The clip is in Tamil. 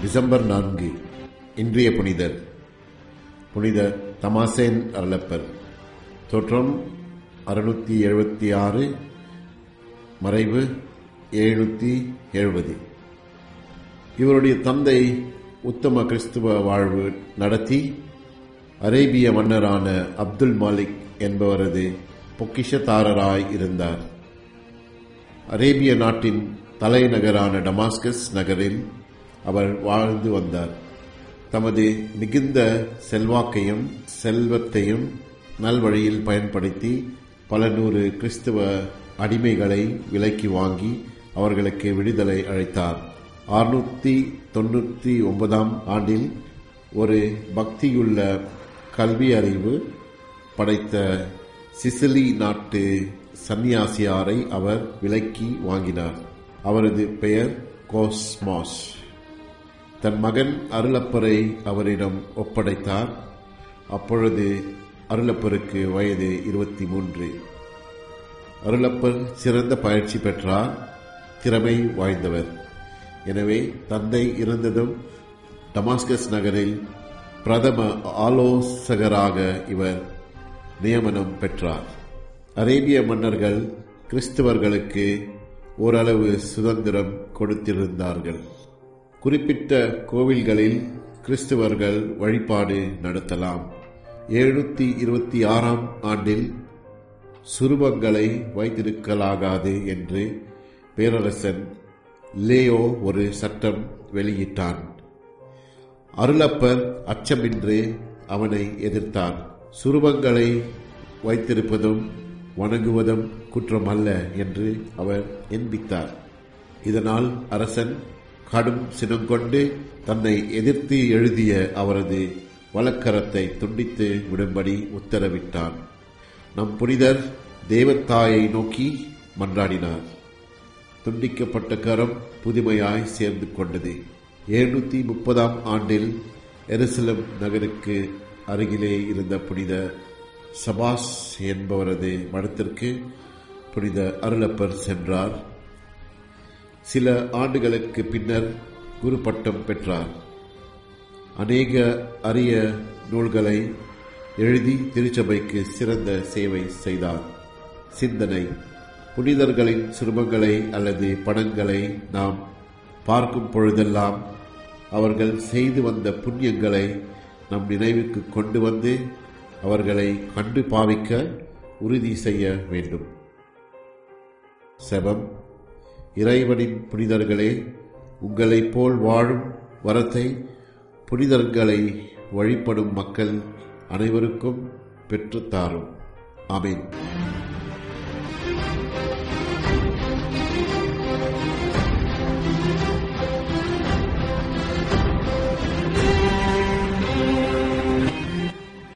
டிசம்பர் நான்கு இன்றைய புனிதர் புனித தமாசேன் அருளப்பர் தோற்றம் அறுநூத்தி எழுபத்தி ஆறு மறைவு எழுநூத்தி எழுபது இவருடைய தந்தை உத்தம கிறிஸ்துவ வாழ்வு நடத்தி அரேபிய மன்னரான அப்துல் மாலிக் என்பவரது பொக்கிஷதாரராய் இருந்தார் அரேபிய நாட்டின் தலைநகரான டமாஸ்கஸ் நகரில் அவர் வாழ்ந்து வந்தார் தமது மிகுந்த செல்வாக்கையும் செல்வத்தையும் நல்வழியில் பயன்படுத்தி பல நூறு கிறிஸ்துவ அடிமைகளை விலைக்கு வாங்கி அவர்களுக்கு விடுதலை அழைத்தார் அறுநூத்தி தொண்ணூற்றி ஒன்பதாம் ஆண்டில் ஒரு பக்தியுள்ள கல்வி அறிவு படைத்த சிசிலி நாட்டு சன்னியாசியாரை அவர் விலைக்கு வாங்கினார் அவரது பெயர் கோஸ்மாஸ் தன் மகன் அருளப்பரை அவரிடம் ஒப்படைத்தார் அப்பொழுது அருளப்பருக்கு வயது இருபத்தி மூன்று அருளப்பர் சிறந்த பயிற்சி பெற்றார் திறமை வாய்ந்தவர் எனவே தந்தை இருந்ததும் டமாஸ்கஸ் நகரில் பிரதம ஆலோசகராக இவர் நியமனம் பெற்றார் அரேபிய மன்னர்கள் கிறிஸ்தவர்களுக்கு ஓரளவு சுதந்திரம் கொடுத்திருந்தார்கள் குறிப்பிட்ட கோவில்களில் கிறிஸ்தவர்கள் வழிபாடு நடத்தலாம் எழுநூத்தி இருபத்தி ஆறாம் ஆண்டில் சுரூபங்களை வைத்திருக்கலாகாது என்று பேரரசன் லேயோ ஒரு சட்டம் வெளியிட்டான் அருளப்பர் அச்சமின்றி அவனை எதிர்த்தான் சுரூபங்களை வைத்திருப்பதும் வணங்குவதும் குற்றமல்ல என்று அவர் எண்பித்தார் இதனால் அரசன் கடும் சினங்கொண்டு தன்னை எதிர்த்து எழுதிய அவரது வழக்கரத்தை துண்டித்து விடும்படி உத்தரவிட்டான் நம் புனிதர் தேவத்தாயை நோக்கி மன்றாடினார் துண்டிக்கப்பட்ட கரம் புதுமையாய் சேர்ந்து கொண்டது எழுநூத்தி முப்பதாம் ஆண்டில் எருசலம் நகருக்கு அருகிலே இருந்த புனித சபாஸ் என்பவரது மடத்திற்கு புனித அருளப்பர் சென்றார் சில ஆண்டுகளுக்கு பின்னர் குரு பட்டம் பெற்றார் அநேக அரிய நூல்களை எழுதி திருச்சபைக்கு சிறந்த சேவை செய்தார் சிந்தனை புனிதர்களின் சிறுமங்களை அல்லது படங்களை நாம் பார்க்கும் பொழுதெல்லாம் அவர்கள் செய்து வந்த புண்ணியங்களை நம் நினைவுக்கு கொண்டு வந்து அவர்களை கண்டு பாவிக்க உறுதி செய்ய வேண்டும் செபம் இறைவனின் புனிதர்களே உங்களைப் போல் வாழும் வரத்தை புனிதர்களை வழிபடும் மக்கள் அனைவருக்கும் பெற்றுத்தாரும் ஆமீன்